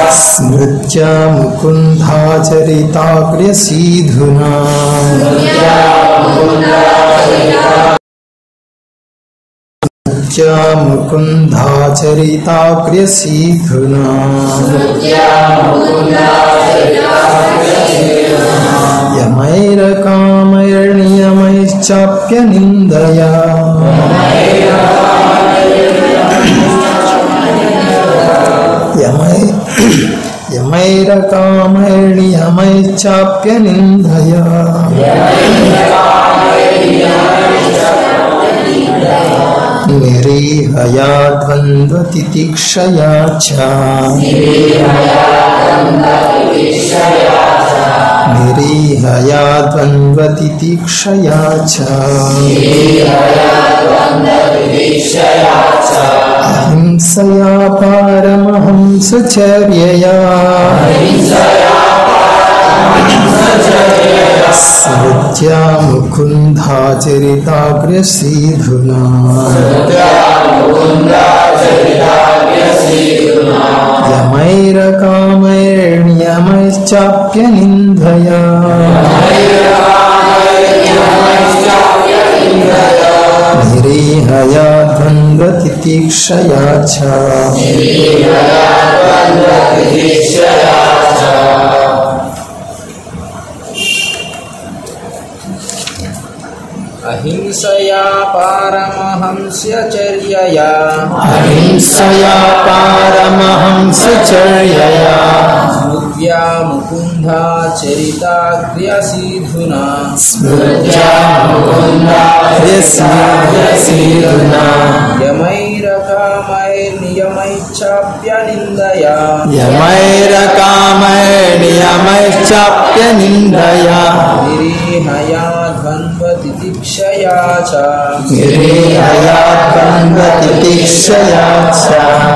स्मृत्या मुकुन्धाचरिताग्र्यसीधुना स्मृत्या मुकुन्धाचरिताग्र्यसीधुना यमैरकामैर्नियमैश्चाप्यनिन्दया यमै यमैरकामैर्नियमैश्चाप्यनिन्दया निरीहया द्वन्द्वतितिक्षया च निरीहया द्वन्द्वतितिक्षया च अहिंसया पारमहंसचर्यया स्मृत्या मुकुन्धाचरिताग्र्यसीधुना यमैरकामैर्नियमैश्चाप्यनिन्दया निरीहया द्वन्द्वतितिक्षया च अहिंसया पारमहंस्यचर्यया अहिंसया पारमहंसचर्यया स्मृत्या मुकुन्धा चरिताग्र्यसीधुना स्मृत्या मुकुन्दाग्र्यसीधुना यमैरकामैर्नियमैश्चाप्यनिन्दया यमैरकामैर्नियमैश्चाप्यनिन्दया निरीहया द्वन्द्वतितिक्षया च गिरीहया द्वन्द्वतितिक्षया च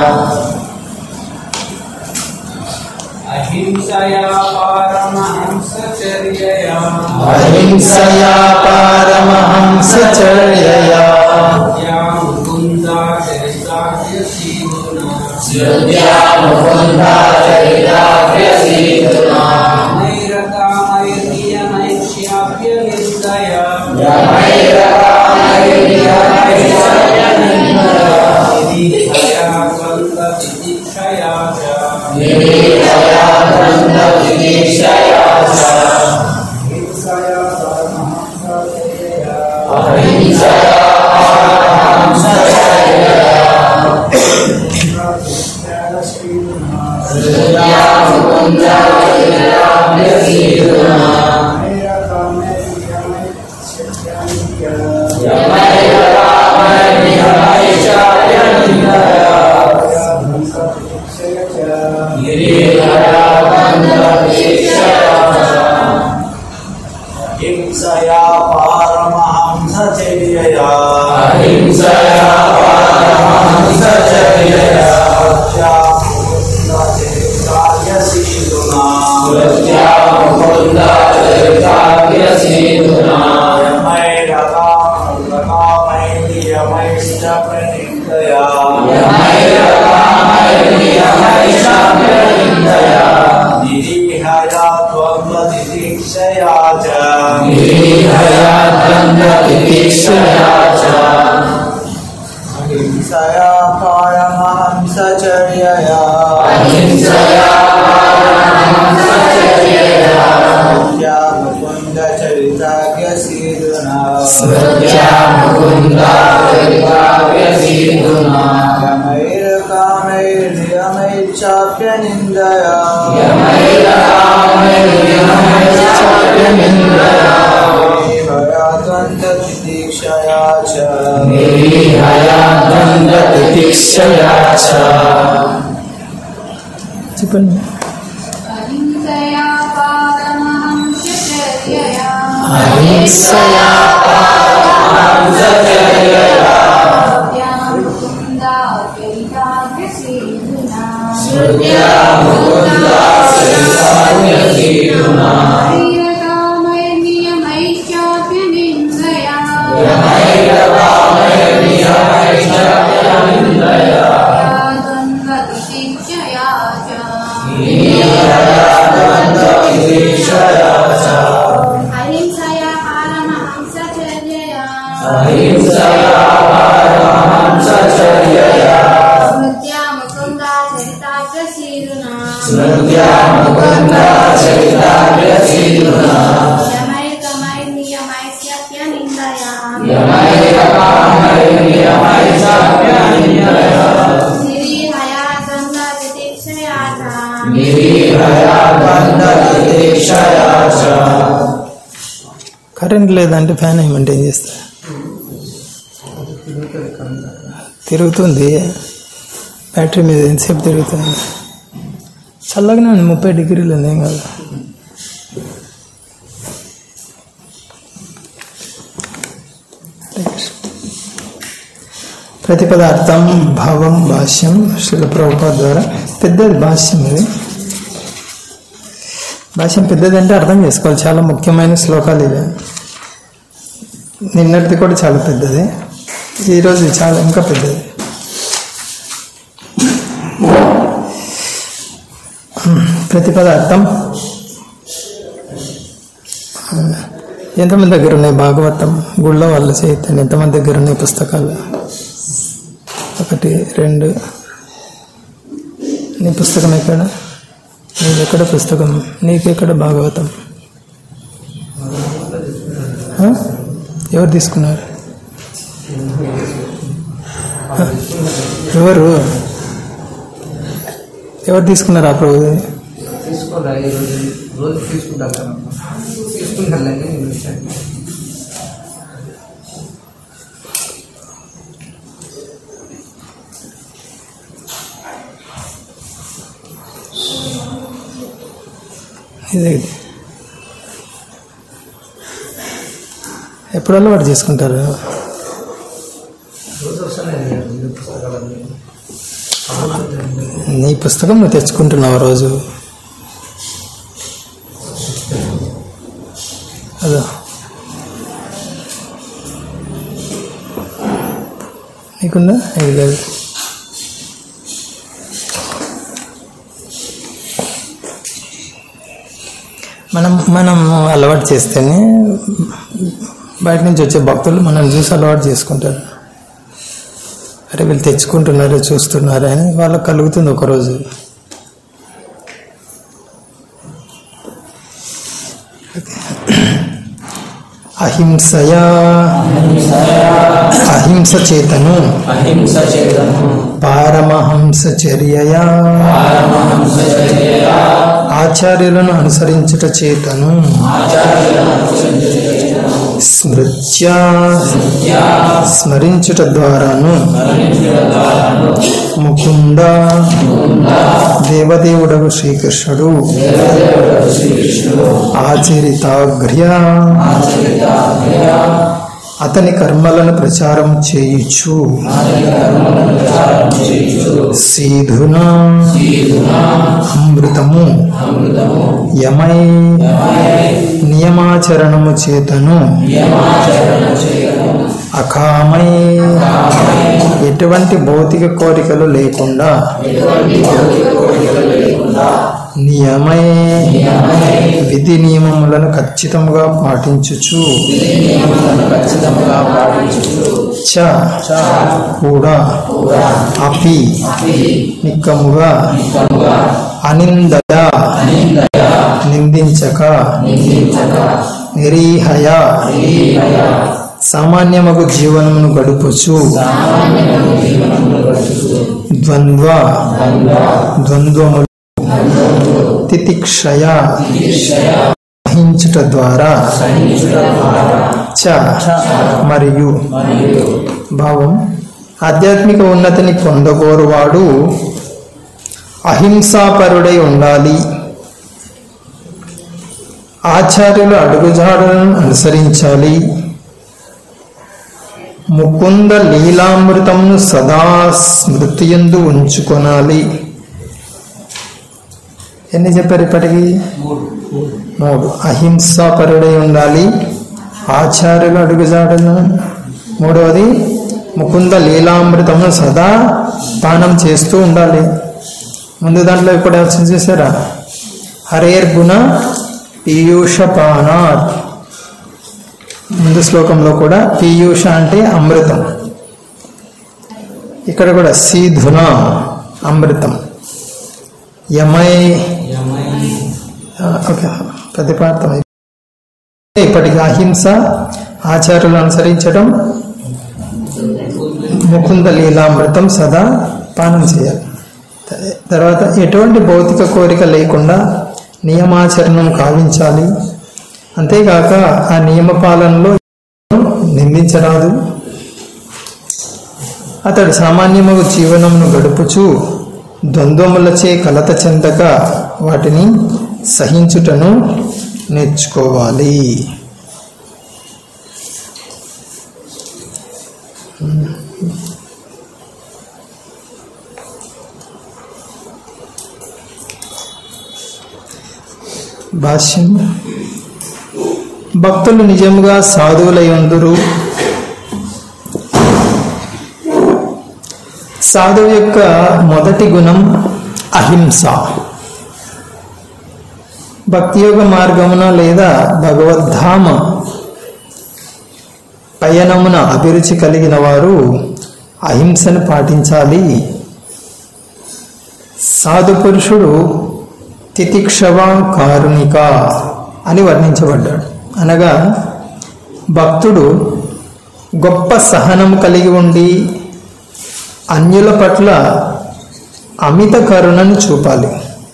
अहिंसया पारमहंसचर्यया अहिंसया पारमहंसचर्यया या मुकुन्दा चरिताग्र्यसीधुना नैरकामैर्नियमैक्ष्याप्यनिन्दया निरीहया द्वन्द्वतितिक्षया च हिंसया परमहंसचर्यया हिंसया पारमहंसचर्यया अहिंसया पारमहंसचर्यया कार्यशीलुना स्मृत्या मुकुन्दाचरिताग्र्यसीधुना यमैरकामैर्नियमैश्च प्रणिन्दया यमैरकामैर्नियमैश्चाप्यनिन्दया निरीहया त्वद्वतितिक्षया च गिरीहया द्वन्द्वतितिक्षया च हिंसया पारमहंसचर्यया अहिंसया या मुकुन्दचरिताग्र्यसीदुना स्मृत्या मुकुन्दाचरिताग्र्यसीधुना यमैरकामैर्नियमैश्चाप्यनिन्दया यमैरकामैर्नियमैश्चाप्यनिन्दया भया द्वन्द्वतितिक्षया च निरीहया द्वन्द्वतितिक्षया च చెప్పండి अहिंसया पारमहंसचर्यया अहिंसया या मुकुन्दा चरिताग्रसीधुना स्मृत्या मुकुन्दाचरिताग्र्यसीधुना वैरकामैर्नियमैश्चाप्यनिन्दया यमैरकामैर्नियमैश्चाप्यनिन्दया द्वन्द्वतिशिक्षया అహింసయా పారమహంసచర్యయా స్మృత్యా ముకుందా చరితాగ్రశీరునా యమైకమై నియమైస్యప్య నిందయా నిరీహయా సంగ వితిక్షయాచ కరెంట్ లేదంటే ఫ్యాన్ ఏమంటే ఏం చేస్తా తిరుగుతుంది బ్యాటరీ మీద ఎంతసేపు తిరుగుతుంది చల్లగానే ఉంది ముప్పై డిగ్రీలు ఉంది ఏం కాదు ప్రతిపదార్థం భావం భాష్యం శిల ప్రభుపాద ద్వారా పెద్దది భాష్యం ఇది భాష్యం పెద్దది అంటే అర్థం చేసుకోవాలి చాలా ముఖ్యమైన శ్లోకాలు ఇవి నిన్నటిది కూడా చాలా పెద్దది ఈరోజు చాలా ఇంకా పెద్దది ప్రతిపదార్థం ఎంతమంది దగ్గర ఉన్నాయి భాగవతం గుళ్ళో వాళ్ళ చైతన్యం ఎంతమంది దగ్గర ఉన్నాయి పుస్తకాలు ఒకటి రెండు నీ పుస్తకం ఎక్కడ నీది ఎక్కడ పుస్తకం నీకెక్కడ భాగవతం ఆ? ఎవరు తీసుకున్నారు ఆ? ఎవరు ఎవరు తీసుకున్నారు ఆ ప్రభు తీసుకోరా ఈరోజు రోజు తీసుకుంటాను కదా తీసుకుంటానులేండి నేను విషయాన్ని. ఇదే ఇది ఎప్పుడు అలవాటు చేసుకుంటారు రోజు వస్తున్నాయి ఈ పుస్తకాలన్నీ నీ పుస్తకం నువ్వు తెచ్చుకుంటున్నావు రోజు అదో నీకుందా ఇది లేదు మనం మనం అలవాటు చేస్తేనే బయట నుంచి వచ్చే భక్తులు మనం చూసి అలవాటు చేసుకుంటారు అరే వీళ్ళు తెచ్చుకుంటున్నారు చూస్తున్నారు అని వాళ్ళకి కలుగుతుంది ఒకరోజు అహింసయా అహింస చేతను అహింస చేతను పారమహంస చర్యయా ఆచార్యులను అనుసరించుట చేతను స్మృత్య స్మరించుట ద్వారాను ముకుంద దేవదేవుడగు శ్రీకృష్ణుడు ఆచరితాగ్ర్య అతని కర్మలను ప్రచారం చేయుచు సీధునా అమృతము యమై నియమాచరణము చేతను అకామై ఎటువంటి భౌతిక కోరికలు లేకుండా నియమై విధి నియమములను ఖచ్చితంగా పాటించుచు చ కూడా అపి నిక్కముగా అనిందయ నిందించక నిరీహయ సామాన్యమగు జీవనమును గడుపుచు ద్వంద్వ ద్వంద్వములు తితిక్షయ సహించుట ద్వారా చ మరియు భావం ఆధ్యాత్మిక ఉన్నతిని పొందగోరువాడు అహింసాపరుడై ఉండాలి ఆచార్యుల అడుగుజాడలను అనుసరించాలి ముకుంద లీలామృతమును సదా స్మృతియందు ఉంచుకొనాలి ఎన్ని చెప్పారు ఇప్పటికి మూడు అహింసాపరుడై ఉండాలి ఆచార్యుల అడుగుజాడను మూడవది ముకుంద లీలామృతమును సదా పానం చేస్తూ ఉండాలి ముందు దాంట్లో ఇప్పుడు వచ్చింది చూసారా హరేర్ గుణ పీయూషపానాత్ ముందు శ్లోకంలో కూడా పీయూష అంటే అమృతం ఇక్కడ కూడా సీధున అమృతం యమై ఆ, ఓకే ప్రతిపార్థం అయిపోయింది. ఇప్పటికి అహింస ఆచారాలు అనుసరించడం ముకుంద లీలామృతం సదా పానం చేయాలి త- తర్వాత ఎటువంటి భౌతిక కోరిక లేకుండా నియమాచరణను కావించాలి అంతేగాక ఆ నియమ పాలనలో నిందించరాదు అతడు సామాన్యమగు జీవనమును గడుపుచు ద్వంద్వములచే కలత చెందక వాటిని సహించుటను నేర్చుకోవాలి భాష్యం భక్తులు నిజముగా సాధువులయందురు సాధువు యొక్క మొదటి గుణం అహింస భక్తియోగ మార్గమున లేదా భగవద్ధామ పయనమున అభిరుచి కలిగిన వారు అహింసను పాటించాలి సాధు పురుషుడు తితిక్షవ కారుణిక అని వర్ణించబడ్డాడు అనగా భక్తుడు గొప్ప సహనం కలిగి ఉండి అన్యుల పట్ల అమిత కరుణను చూపాలి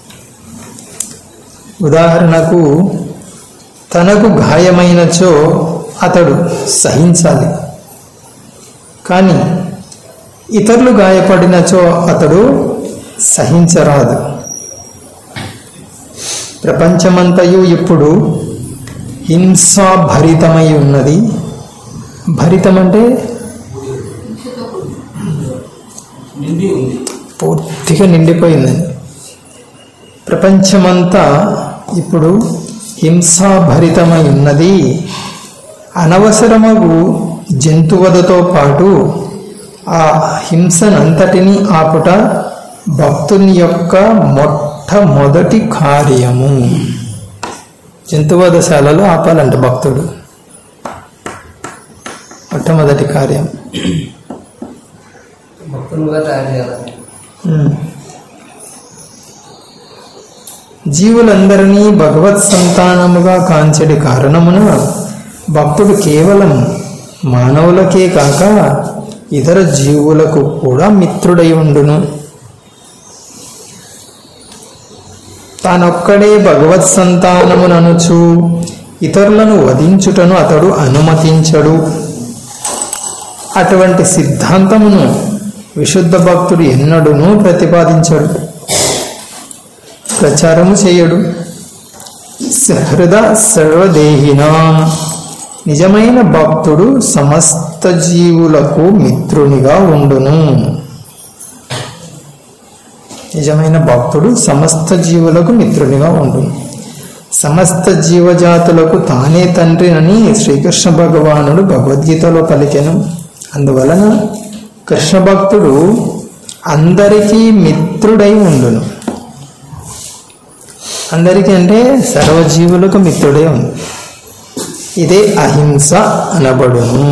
ఉదాహరణకు తనకు గాయమైనచో అతడు సహించాలి కానీ ఇతరులు గాయపడినచో అతడు సహించరాదు ప్రపంచమంతయు ఇప్పుడు హింసాభరితమై ఉన్నది భరితం అంటే నిండి ఉంది పూర్తిగా నిండిపోయింది ప్రపంచమంతా ఇప్పుడు హింసాభరితమై ఉన్నది అనవసరమగు జంతువధతో పాటు ఆ హింసనంతటిని ఆపుట భక్తుని యొక్క మొట్టమొదటి కార్యము జంతువధశాలలో ఆపాలంట భక్తుడు మొట్టమొదటి కార్యం భక్తులుగా తయారు చేయాలి ఉమ్. జీవులందరినీ భగవత్ సంతానముగా కాంచడి కారణమున భక్తుడు కేవలం మానవులకే కాక ఇతర జీవులకు కూడా మిత్రుడై ఉండును తానొక్కడే భగవత్ సంతానముననుచు ఇతరులను వధించుటను అతడు అనుమతించడు అటువంటి సిద్ధాంతమును విశుద్ధ భక్తుడు ఎన్నడూనూ ప్రతిపాదించడు ప్రచారము చేయడు సహృద సర్వదేహినాం నిజమైన భక్తుడు సమస్త జీవులకు మిత్రునిగా ఉండును నిజమైన భక్తుడు సమస్త జీవులకు మిత్రునిగా ఉండును సమస్త జీవజాతులకు తానే తండ్రినని శ్రీకృష్ణ భగవానుడు భగవద్గీతలో పలికెను అందువలన కృష్ణ భక్తుడు అందరికీ మిత్రుడై ఉండును అందరికీ అంటే సర్వజీవులకు మిత్రుడే ఉంది ఇదే అహింస అనబడును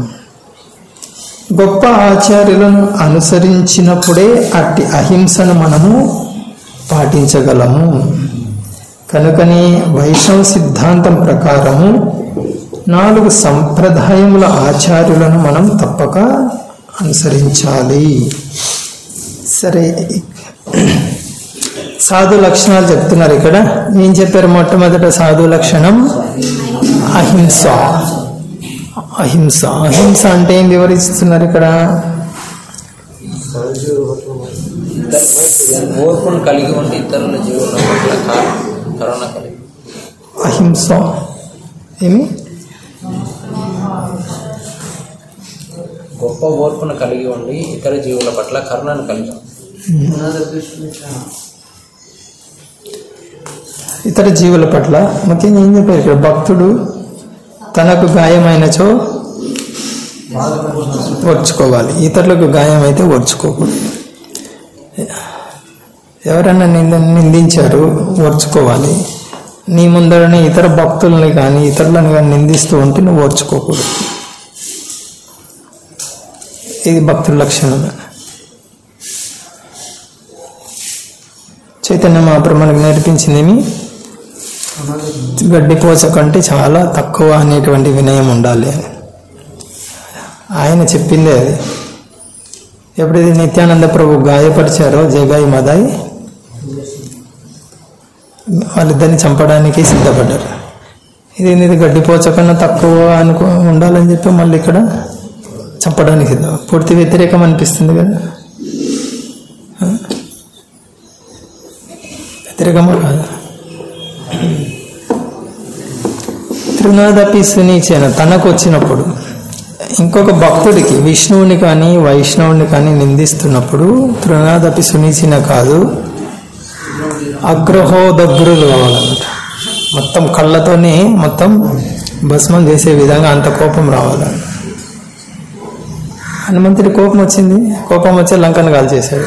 గొప్ప ఆచార్యులను అనుసరించినప్పుడే అట్టి అహింసను మనము పాటించగలము కనుకని వైష్ణవ సిద్ధాంతం ప్రకారము నాలుగు సంప్రదాయముల ఆచార్యులను మనం తప్పక అనుసరించాలి సరే సాధు లక్షణాలు చెప్తున్నారు ఇక్కడ ఏం చెప్పారు మొట్టమొదట సాధు లక్షణం అహింస అహింస అహింస అంటే ఏం వివరిస్తున్నారు ఇక్కడ ఓర్పును కలిగి ఉండి ఇతరుల జీవనం పట్ల కా- కరుణ కలిగి అహింస ఏమి గొప్ప ఓర్పును కలిగి ఉండి ఇతర జీవుల పట్ల కరుణను కలిగి ఉంది. ఇతర జీవుల పట్ల ముఖ్యంగా ఏం చెప్పారు ఇక్కడ భక్తుడు తనకు గాయమైనచో ఓర్చుకోవాలి ఇతరులకు గాయం అయితే ఓర్చుకోకూడదు ఎవరైనా నింద నిందించారు ఓర్చుకోవాలి నీ ముందరనే ఇతర భక్తుల్ని కానీ ఇతరులను కానీ నిందిస్తూ ఉంటే నువ్వు ఓర్చుకోకూడదు ఇది భక్తుల లక్షణం చైతన్య మహాప్రభు మనకు నేర్పించిందేమి గడ్డిపోచ కంటే చాలా తక్కువ అనేటువంటి వినయం ఉండాలి అని ఆయన చెప్పిందే అది ఎప్పుడైతే నిత్యానంద ప్రభు గాయపరిచారో జగాయి మదాయి వాళ్ళిద్దరిని చంపడానికి సిద్ధపడ్డారు ఇది ఇది గడ్డిపోచ కన్నా తక్కువ అనుకో ఉండాలని చెప్పి మళ్ళీ ఇక్కడ చంపడానికి సిద్ధం పూర్తి వ్యతిరేకం అనిపిస్తుంది కదా ఆ? వ్యతిరేకమా కాదా తృణాదపి సునీచేన తనకు వచ్చినప్పుడు ఇంకొక భక్తుడికి విష్ణువుని కానీ వైష్ణవుని కానీ నిందిస్తున్నప్పుడు తృణాదపి సునీచిన కాదు అగ్రహోదగ్రులు కావాలన్నమాట మొత్తం కళ్ళతోనే మొత్తం భస్మం చేసే విధంగా అంత కోపం రావాలన్న హనుమంతుడి కోపం వచ్చింది కోపం వచ్చి లంకను కాల్చేశాడు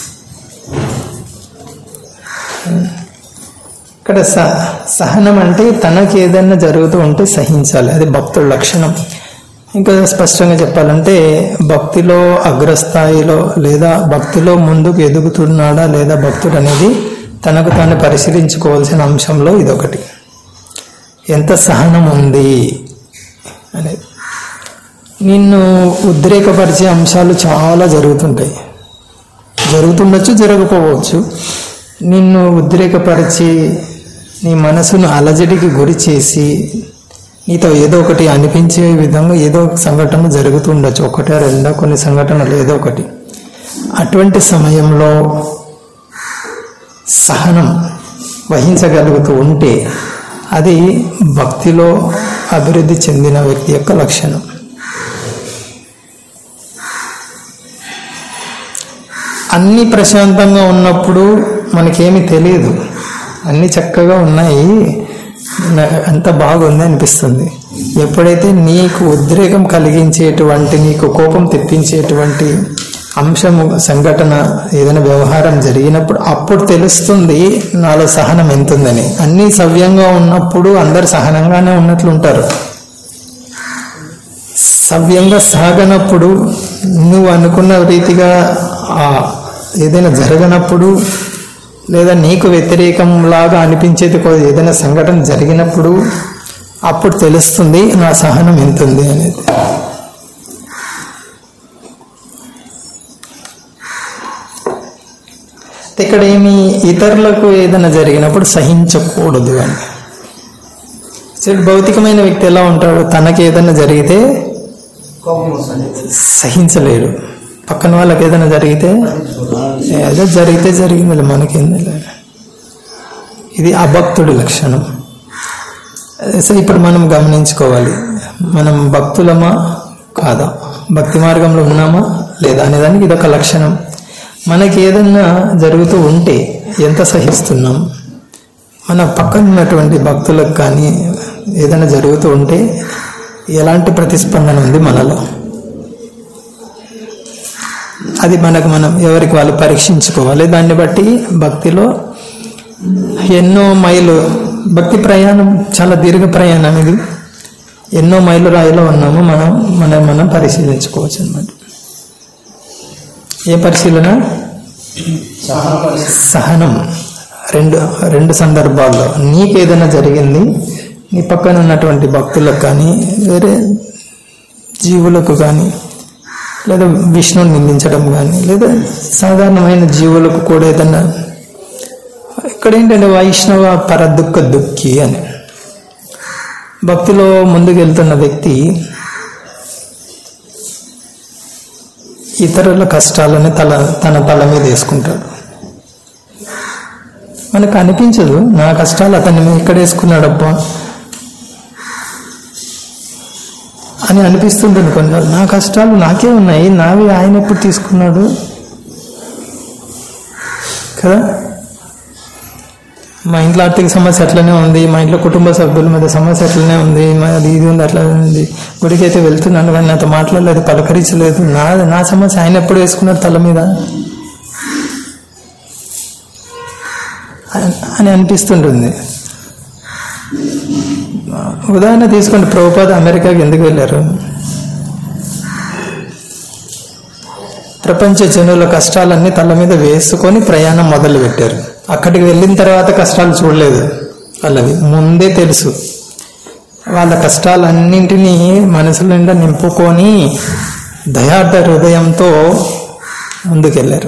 ఇక్కడ స సహనం అంటే తనకి ఏదైనా జరుగుతూ ఉంటే సహించాలి అది భక్తుల లక్షణం ఇంకా స్పష్టంగా చెప్పాలంటే భక్తిలో అగ్రస్థాయిలో లేదా భక్తిలో ముందుకు ఎదుగుతున్నాడా లేదా భక్తుడు అనేది తనకు తాను పరిశీలించుకోవాల్సిన అంశంలో ఇదొకటి ఎంత సహనం ఉంది అనేది నిన్ను ఉద్రేకపరిచే అంశాలు చాలా జరుగుతుంటాయి జరుగుతుండొచ్చు జరగకపోవచ్చు నిన్ను ఉద్రేకపరిచి నీ మనసును అలజడికి గురి చేసి నీతో ఏదో ఒకటి అనిపించే విధంగా ఏదో ఒక సంఘటన జరుగుతుండొచ్చు ఒకటే రెండో కొన్ని సంఘటనలు ఏదో ఒకటి అటువంటి సమయంలో సహనం వహించగలుగుతూ ఉంటే అది భక్తిలో అభివృద్ధి చెందిన వ్యక్తి యొక్క లక్షణం అన్ని ప్రశాంతంగా ఉన్నప్పుడు మనకేమి తెలియదు అన్ని చక్కగా ఉన్నాయి నా- అంత బాగుంది అనిపిస్తుంది ఎప్పుడైతే నీకు ఉద్రేకం కలిగించేటువంటి నీకు కోపం తెప్పించేటువంటి అంశము సంఘటన ఏదైనా వ్యవహారం జరిగినప్పుడు అప్పుడు తెలుస్తుంది నాలో సహనం ఎంతుందని అన్నీ సవ్యంగా ఉన్నప్పుడు అందరు సహనంగానే ఉన్నట్లుంటారు సవ్యంగా సాగనప్పుడు నువ్వు అనుకున్న రీతిగా ఆ ఏదైనా జరగనప్పుడు లేదా నీకు వ్యతిరేకంలాగా అనిపించేది కొ- ఏదైనా సంఘటన జరిగినప్పుడు అప్పుడు తెలుస్తుంది నా సహనం ఎంత ఉంది అనేది ఇక్కడ ఏమి ఇతరులకు ఏదైనా జరిగినప్పుడు సహించకూడదు అని సరే భౌతికమైన వ్యక్తి ఎలా ఉంటాడు తనకి ఏదైనా జరిగితే కోపం వస్తుంది సహించలేడు పక్కన వాళ్ళకి ఏదైనా జరిగితే ఏదో జరిగితే జరిగింది మనకేంది ఇది అభక్తుడి లక్షణం సో ఇప్పుడు మనం గమనించుకోవాలి మనం భక్తులమా కాదా భక్తి మార్గంలో ఉన్నామా లేదా అనేదానికి ఇదొక లక్షణం మనకి ఏదన్నా జరుగుతూ ఉంటే ఎంత సహిస్తున్నాం మన పక్కన ఉన్నటువంటి భక్తులకు కానీ ఏదైనా జరుగుతూ ఉంటే ఎలాంటి ప్రతిస్పందన ఉంది మనలో అది మనకు మనం ఎవరికి వాళ్ళు పరీక్షించుకోవాలి దాన్ని బట్టి భక్తిలో ఎన్నో మైలు భక్తి ప్రయాణం చాలా దీర్ఘ ప్రయాణం ఇది ఎన్నో మైలు రాయిలో ఉన్నాము మనం మనం మనం పరిశీలించుకోవచ్చు అన్నమాట ఏ పరిశీలన సహనం రెండు రెండు సందర్భాల్లో నీకు ఏదైనా జరిగింది నీ పక్కన ఉన్నటువంటి భక్తులకు కానీ వేరే జీవులకు కానీ లేదా విష్ణువుని నిందించడం కానీ లేదా సాధారణమైన జీవులకు కూడా ఏదైనా ఇక్కడ ఏంటంటే వైష్ణవ పరదుఃఖ దుఃఖి అని భక్తిలో ముందుకెళ్తున్న వ్యక్తి ఇతరుల కష్టాలని తల తన తల మీద వేసుకుంటాడు మనకు అనిపించదు నా కష్టాలు అతన్ని ఎక్కడ వేసుకున్నాడబ్బా అని అనిపిస్తుంటుంది కొన్ని నా కష్టాలు నాకే ఉన్నాయి నావి ఆయన ఎప్పుడు తీసుకున్నాడు కదా మా ఇంట్లో ఆర్థిక సమస్య అట్లనే ఉంది మా ఇంట్లో కుటుంబ సభ్యుల మీద సమస్య అట్లనే ఉంది మా అది ఇది ఉంది అట్లనే ఉంది గుడికి అయితే వెళ్తున్నాను కానీ నాతో మాట్లాడలేదు పలకరించలేదు నా నా సమస్య ఆయన ఎప్పుడు వేసుకున్నాడు తల మీద అని- అని అనిపిస్తుంటుంది ఉదాహరణ తీసుకోండి ప్రభుపాద అమెరికాకి ఎందుకు వెళ్ళారు ప్రపంచ జనుల కష్టాలన్నీ తల మీద వేసుకొని ప్రయాణం మొదలు పెట్టారు అక్కడికి వెళ్ళిన తర్వాత కష్టాలు చూడలేదు వాళ్ళవి ముందే తెలుసు వాళ్ళ కష్టాలన్నింటినీ మనసుల నిండా నింపుకొని దయార్థ హృదయంతో ముందుకెళ్ళారు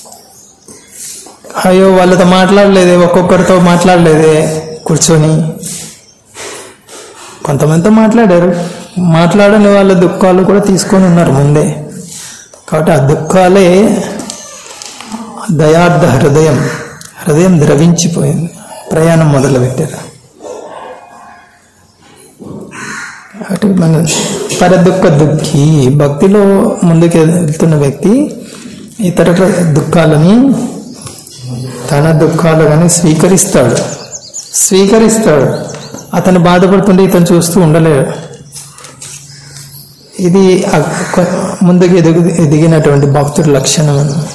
అయ్యో వాళ్ళతో మాట్లాడలేదే ఒక్కొక్కరితో మాట్లాడలేదే కూర్చొని కొంతమందితో మాట్లాడారు మాట్లాడని వాళ్ళ దుఃఖాలు కూడా తీసుకొని ఉన్నారు ముందే కాబట్టి ఆ దుఃఖాలే దయార్థ హృదయం హృదయం ద్రవించిపోయింది ప్రయాణం మొదలుపెట్టారు అటు మన పరదుఃఖ దుఃఖి భక్తిలో ముందుకు వెళ్తున్న వ్యక్తి ఇతర దుఃఖాలని తన దుఃఖాలు కానీ స్వీకరిస్తాడు స్వీకరిస్తాడు అతను బాధపడుతుంటే ఇతను చూస్తూ ఉండలేడు ఇది ఆ కొ- ముందుకు ఎదుగు ఎదిగినటువంటి భక్తుడి లక్షణం అన్నమాట.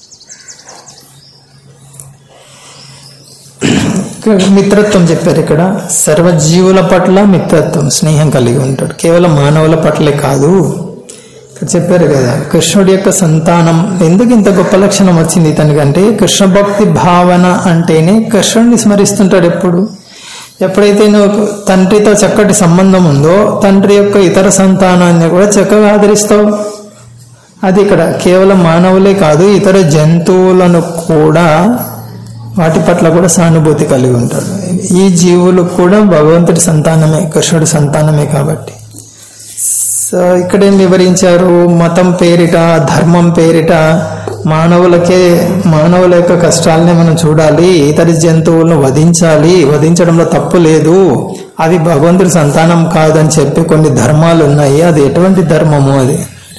ఇక్కడ మిత్రత్వం చెప్పారు ఇక్కడ సర్వజీవుల పట్ల మిత్రత్వం స్నేహం కలిగి ఉంటాడు కేవలం మానవుల పట్లే కాదు ఇక్కడ చెప్పారు కదా కృష్ణుడి యొక్క సంతానం ఎందుకు ఇంత గొప్ప లక్షణం వచ్చింది ఇతనికంటే కృష్ణ భక్తి భావన అంటేనే కృష్ణుడిని స్మరిస్తుంటాడు ఎప్పుడు ఎప్పుడైతే నువ్వు తండ్రితో చక్కటి సంబంధం ఉందో తండ్రి యొక్క ఇతర సంతానాన్ని కూడా చక్కగా ఆదరిస్తావు అది ఇక్కడ కేవలం మానవులే కాదు ఇతర జంతువులను కూడా వాటి పట్ల కూడా సానుభూతి కలిగి ఉంటాడు ఈ జీవులు కూడా భగవంతుడి సంతానమే కృష్ణుడి సంతానమే కాబట్టి సో ఇక్కడేం వివరించారు మతం పేరిట ధర్మం పేరిట మానవులకే మానవుల యొక్క కష్టాలని మనం చూడాలి ఇతర జంతువులను వధించాలి వధించడంలో తప్పు లేదు అవి భగవంతుడి సంతానం కాదని చెప్పి కొన్ని ధర్మాలు ఉన్నాయి అది ఎటువంటి ధర్మము అది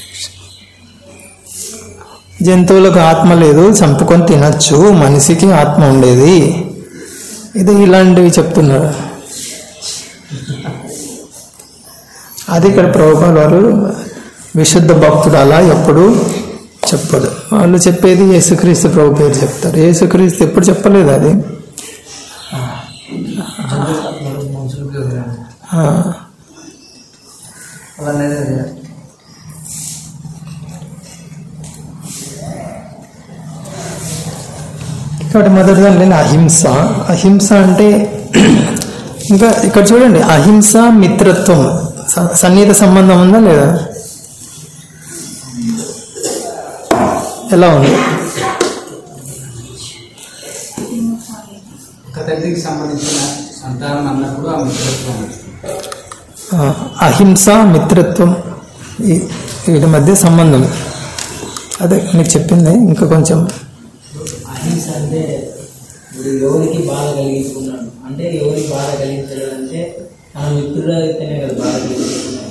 జంతువులకు ఆత్మ లేదు చంపుకొని తినచ్చు మనిషికి ఆత్మ ఉండేది ఇది ఇలాంటివి చెప్తున్నారు అది ఇక్కడ ప్రభుపాల్ వారు విశుద్ధ భక్తుడు అలా ఎప్పుడు చెప్పడు వాళ్ళు చెప్పేది యేసుక్రీస్తు ప్రభు పేరు చెప్తారు యేసుక్రీస్తు ఎప్పుడు చెప్పలేదు అది మనుషులకి వదిలేను ఆ, అలానే కాబట్టి మొదటి దాంట్లో అహింస అహింస అంటే ఇంకా ఇక్కడ చూడండి అహింస మిత్రత్వం స- సన్నిహిత సంబంధం ఉందా లేదా ఎలా ఉంది ఒక తండ్రికి సంబంధించిన సంతానం అన్నప్పుడు ఆ మిత్రత్వం ఆ, అహింస మిత్రత్వం ఈ- వీటి మధ్య సంబంధం అదే మీకు చెప్పింది ఇంకా కొంచెం అహింస అంటే ఇప్పుడు ఎవరికి బాధ కలిగించుకున్నాడు అంటే ఎవరికి బాధ కలిగించడం అంటే మన మిత్రుడు అయితేనే కదా బాధ కలిగించుకున్నాడు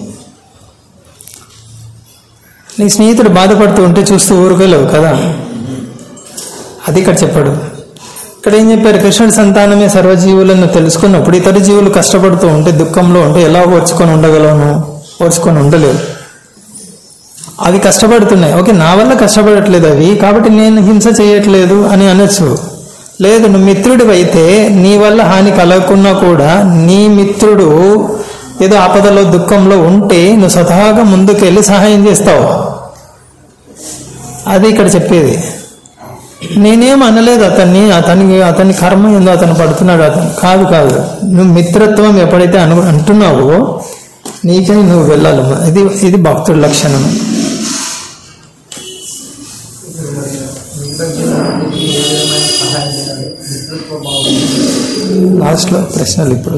నీ స్నేహితుడు బాధపడుతూ ఉంటే చూస్తూ ఊరుకోలేవు కదా అది ఇక్కడ చెప్పాడు ఇక్కడ ఏం చెప్పారు కృష్ణుడి సంతానమే సర్వజీవులను తెలుసుకున్నప్పుడు ఇతర జీవులు కష్టపడుతూ ఉంటే దుఃఖంలో ఉంటే ఎలా ఓర్చుకొని ఉండగలను ఓర్చుకొని ఉండలేవు అవి కష్టపడుతున్నాయి ఓకే నా వల్ల కష్టపడట్లేదు అవి కాబట్టి నేను హింస చేయట్లేదు అని అనొచ్చు లేదు నువ్వు మిత్రుడు అయితే నీ వల్ల హాని కలగకున్నా కూడా నీ మిత్రుడు ఏదో ఆపదలో దుఃఖంలో ఉంటే నువ్వు స్వతహాగా ముందుకెళ్ళి సహాయం చేస్తావు అది ఇక్కడ చెప్పేది నేనేం అనలేదు అతన్ని అతనికి అతని కర్మ ఏందో అతను పడుతున్నాడు అతను కాదు కాదు నువ్వు మిత్రత్వం ఎప్పుడైతే అను అంటున్నావో నీకై నువ్వు వెళ్ళాలి ఇది ఇది భక్తుడి లక్షణం మిగతా జీవనానికి ఏ విధమైన సహాయం చేయాలి మిత్రత్వ భావం లాస్ట్లో ప్రశ్నలు ఇప్పుడు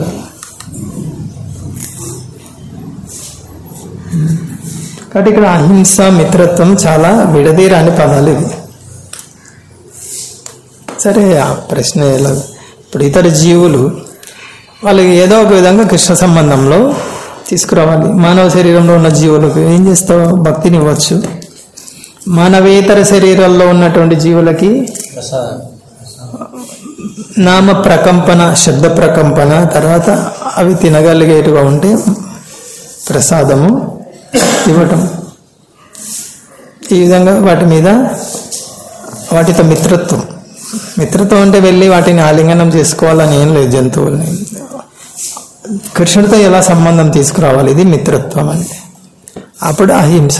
కాబట్టి ఇక్కడ అహింస మిత్రత్వం చాలా విడదీరాని పదాలు ఇవి సరే ఆ ప్రశ్న ఎలా ఇప్పుడు ఇతర జీవులు వాళ్ళకి ఏదో ఒక విధంగా కృష్ణ సంబంధంలో తీసుకురావాలి మానవ శరీరంలో ఉన్న జీవులకు ఏం చేస్తావు భక్తిని ఇవ్వచ్చు మానవేతర శరీరాల్లో ఉన్నటువంటి జీవులకి ప్రసాదం నామ ప్రకంపన శబ్ద ప్రకంపన తర్వాత అవి తినగలిగేట్టుగా ఉంటే ప్రసాదము ఇవ్వటం ఈ విధంగా వాటి మీద వాటితో మిత్రత్వం మిత్రత్వం అంటే వెళ్ళి వాటిని ఆలింగనం చేసుకోవాలని ఏం లేదు జంతువుల్ని కృష్ణుడితో ఎలా సంబంధం తీసుకురావాలి ఇది మిత్రత్వం అంటే అప్పుడు అహింస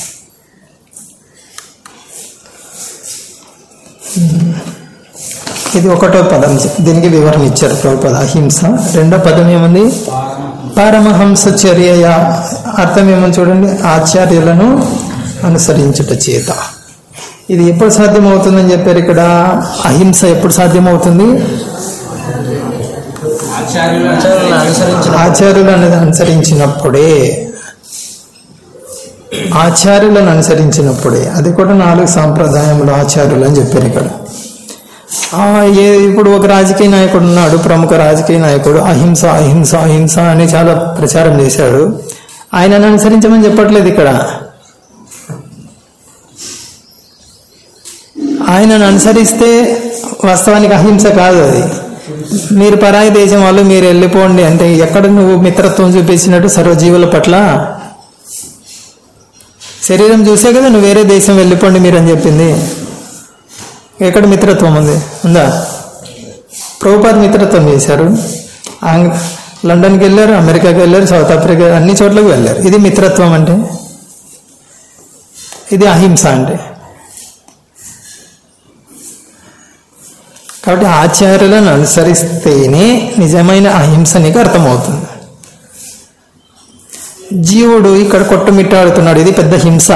ఇది ఒకటో పదం దీనికి వివరణ ఇచ్చారు ప్రభుపద అహింస రెండో పదం ఏముంది పరమహంస చర్య అర్థం ఏమని చూడండి ఆచార్యులను అనుసరించుట చేత ఇది ఎప్పుడు సాధ్యమవుతుందని చెప్పారు ఇక్కడ అహింస ఎప్పుడు సాధ్యమవుతుంది ఆచార్యులను అనుసరించిన ఆచార్యులను అనుసరించినప్పుడే ఆచార్యులను అనుసరించినప్పుడే అది కూడా నాలుగు సాంప్రదాయములు ఆచార్యులు అని చెప్పారు ఇక్కడ ఆ, ఏ ఇప్పుడు ఒక రాజకీయ నాయకుడు ఉన్నాడు ప్రముఖ రాజకీయ నాయకుడు అహింస అహింస అహింస అని చాలా ప్రచారం చేశాడు ఆయనను అనుసరించమని చెప్పట్లేదు ఇక్కడ ఆయనను అనుసరిస్తే వాస్తవానికి అహింస కాదు అది మీరు పరాయి దేశం వాళ్ళు మీరు వెళ్ళిపోండి అంటే ఎక్కడ నువ్వు మిత్రత్వం చూపించినట్టు సర్వజీవుల పట్ల శరీరం చూసే కదా నువ్వు వేరే దేశం వెళ్ళిపోండి మీరు అని చెప్పింది ఎక్కడ మిత్రత్వం ఉంది ఉందా ప్రభుపాద్ మిత్రత్వం చేశారు ఆంగ్ లండన్కి వెళ్ళారు అమెరికాకి వెళ్ళారు సౌత్ ఆఫ్రికా అన్ని చోట్లకు వెళ్ళారు ఇది మిత్రత్వం అంటే ఇది అహింస అంటే కాబట్టి ఆచార్యులను అనుసరిస్తేనే నిజమైన అహింస నీకు అర్థమవుతుంది జీవుడు ఇక్కడ కొట్టుమిట్టాడుతున్నాడు ఇది పెద్ద హింస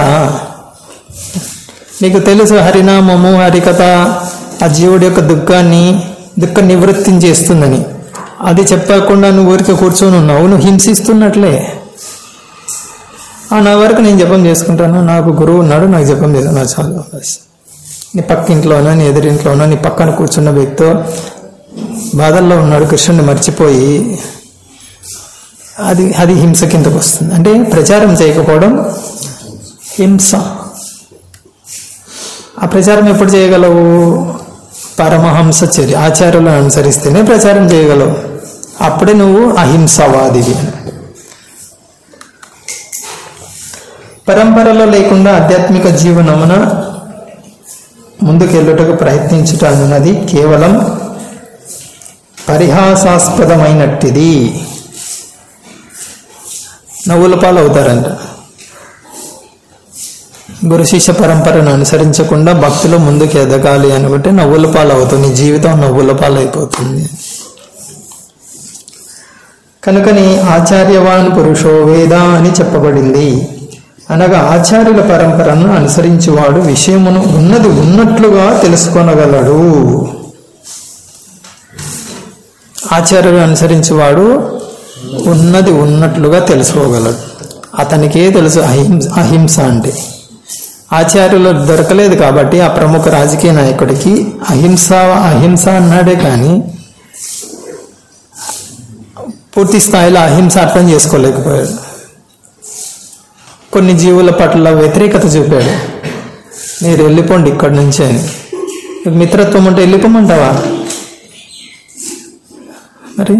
నీకు తెలుసు హరినామము హరికథ ఆ జీవుడి యొక్క దుఃఖాన్ని దుఃఖ నివృత్తిని చేస్తుందని అది చెప్పకుండా నువ్వు ఊరికే కూర్చొని ఉన్నావు నువ్వు హింసిస్తున్నట్లే ఆ నా వరకు నేను జపం చేసుకుంటాను నాకు గురువు ఉన్నాడు నాకు జపం చేస్తాను నాకు చాలు బస్. నీ పక్కింట్లోనో నీ ఎదురింట్లోనో నీ పక్కన కూర్చున్న వ్యక్తితో బాధల్లో ఉన్నాడు కృష్ణుని మర్చిపోయి అది అది హింస కిందకు వస్తుంది అంటే ప్రచారం చేయకపోవడం హింస ఆ ప్రచారం ఎప్పుడు చేయగలవు పరమహంస చర్య ఆచార్యులను అనుసరిస్తేనే ప్రచారం చేయగలవు అప్పుడే నువ్వు అహింసవాదివి పరంపరలో లేకుండా ఆధ్యాత్మిక జీవనమున ముందుకెళ్ళుటకు ప్రయత్నించుట అన్నది కేవలం పరిహాసాస్పదమైనట్టిది నవ్వుల పాలు అవుతారంట గురు శిష్య పరంపరను అనుసరించకుండా భక్తులు ముందుకు ఎదగాలి అనుకుంటే నవ్వుల పాలు అవుతుంది నీ జీవితం నవ్వుల పాలు అయిపోతుంది కనుకని ఆచార్యవాన్ పురుషో వేద అని చెప్పబడింది అనగా ఆచార్యుల పరంపరను అనుసరించువాడు విషయమును ఉన్నది ఉన్నట్లుగా తెలుసుకొనగలడు ఆచార్యులు అనుసరించువాడు ఉన్నది ఉన్నట్లుగా తెలుసుకోగలడు అతనికే తెలుసు అహింస అహింస అంటే ఆచార్యులు దొరకలేదు కాబట్టి ఆ ప్రముఖ రాజకీయ నాయకుడికి అహింస అహింస అన్నాడే కానీ పూర్తి స్థాయిలో అహింస అర్థం చేసుకోలేకపోయాడు కొన్ని జీవుల పట్ల వ్యతిరేకత చూపాడు మీరు వెళ్ళిపోండి ఇక్కడి నుంచి అని మీకు మిత్రత్వం ఉంటే వెళ్ళిపోమంటావా మరి